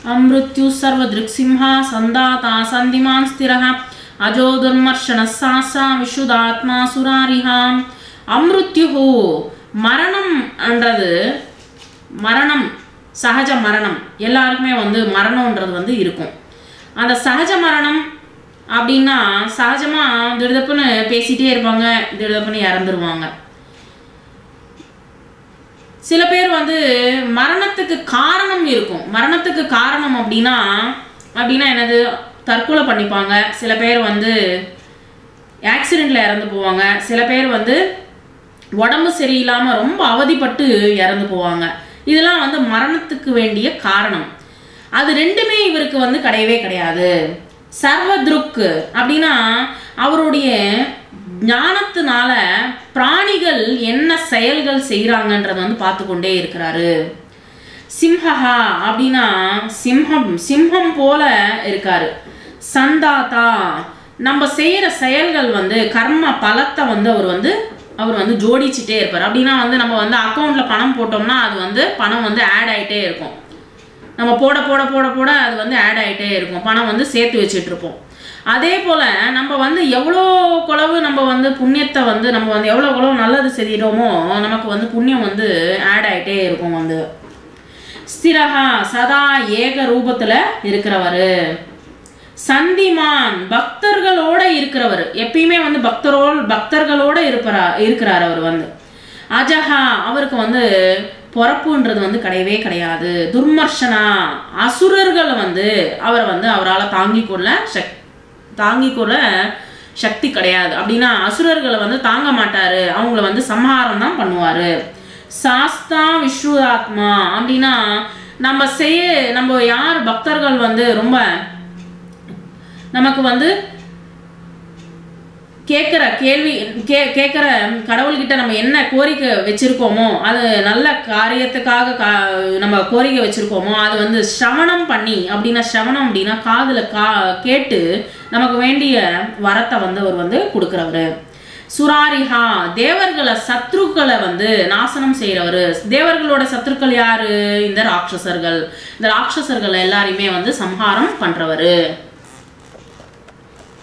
அமிருத்யு சர்வதிருக்சிம்ஹா சந்தாதா சந்திமான் ஸ்திரஹ அஜோ துர்மர்ஷன சாசா விஷுதாத்மா சுராரிஹாம் அமிருத்யுஹு மரணம்ன்றது மரணம் சகஜ மரணம் எல்லாருக்குமே வந்து மரணம்ன்றது வந்து இருக்கும் அந்த சகஜ மரணம் அப்படின்னா சகஜமாக திடுதப்புன்னு பேசிகிட்டே இருப்பாங்க திடுதப்புன்னு இறந்துருவாங்க சில பேர் வந்து மரணத்துக்கு காரணம் இருக்கும் மரணத்துக்கு காரணம் அப்படின்னா அப்படின்னா என்னது தற்கொலை பண்ணிப்பாங்க சில பேர் வந்து ஆக்சிடெண்ட்ல இறந்து போவாங்க சில பேர் வந்து உடம்பு சரியில்லாமல் ரொம்ப அவதிப்பட்டு இறந்து போவாங்க இதெல்லாம் வந்து மரணத்துக்கு வேண்டிய காரணம் அது ரெண்டுமே இவருக்கு வந்து கிடையவே கிடையாது சர்வத்ருக்கு அப்படின்னா அவருடைய ஞானத்தினால பிராணிகள் என்ன செயல்கள் செய்கிறாங்கன்றத வந்து பார்த்து கொண்டே இருக்கிறாரு சிம்ஹா அப்படின்னா சிம்ஹம் சிம்ஹம் போல இருக்காரு சந்தாதா நம்ம செய்யற செயல்கள் வந்து கர்ம பலத்தை வந்து அவர் வந்து அவர் வந்து ஜோடிச்சுட்டே இருப்பார் அப்படின்னா வந்து நம்ம வந்து அக்கௌண்ட்ல பணம் போட்டோம்னா அது வந்து பணம் வந்து ஆட் ஆயிட்டே இருக்கும் நம்ம போட போட போட போட அது வந்து ஆட் ஆயிட்டே இருக்கும் பணம் வந்து சேர்த்து வச்சுட்டு இருப்போம் அதே போல நம்ம வந்து எவ்வளோ குளவு நம்ம வந்து புண்ணியத்தை வந்து நம்ம வந்து எவ்வளோ குளவு நல்லது செய்கிறோமோ நமக்கு வந்து புண்ணியம் வந்து ஆட் ஆயிட்டே இருக்கும் வந்து ஸ்திரஹா சதா ஏக ரூபத்துல இருக்கிறவர் சந்திமான் பக்தர்களோட இருக்கிறவர் எப்பயுமே வந்து பக்தரோல் பக்தர்களோட இருப்பரா இருக்கிறார் அவர் வந்து அஜஹா அவருக்கு வந்து பொறப்புன்றது வந்து கிடையவே கிடையாது துர்மர்ஷனா அசுரர்களை வந்து அவரை வந்து அவரால் தாங்கிக் கொள்ள சக் தாங்கிக் கொள்ள சக்தி கிடையாது அப்படின்னா அசுரர்களை வந்து தாங்க மாட்டாரு அவங்கள வந்து சம்ஹாரம் தான் பண்ணுவாரு சாஸ்தா விஸ்வராத்மா அப்படின்னா நம்ம செய்ய நம்ம யார் பக்தர்கள் வந்து ரொம்ப நமக்கு வந்து கேட்குற கேள்வி கே கேட்குற கடவுள்கிட்ட நம்ம என்ன கோரிக்கை வச்சிருக்கோமோ அது நல்ல காரியத்துக்காக கா நம்ம கோரிக்கை வச்சிருக்கோமோ அது வந்து சிரவணம் பண்ணி அப்படின்னா சிரவணம் அப்படின்னா காதில் கா கேட்டு நமக்கு வேண்டிய வரத்தை வந்து அவர் வந்து கொடுக்குறவர் சுராரிஹா தேவர்களை சத்ருக்களை வந்து நாசனம் செய்கிறவர் தேவர்களோட சத்ருக்கள் யாரு இந்த ராட்சசர்கள் இந்த ராட்சசர்கள் எல்லாரையுமே வந்து சம்ஹாரம் பண்றவர்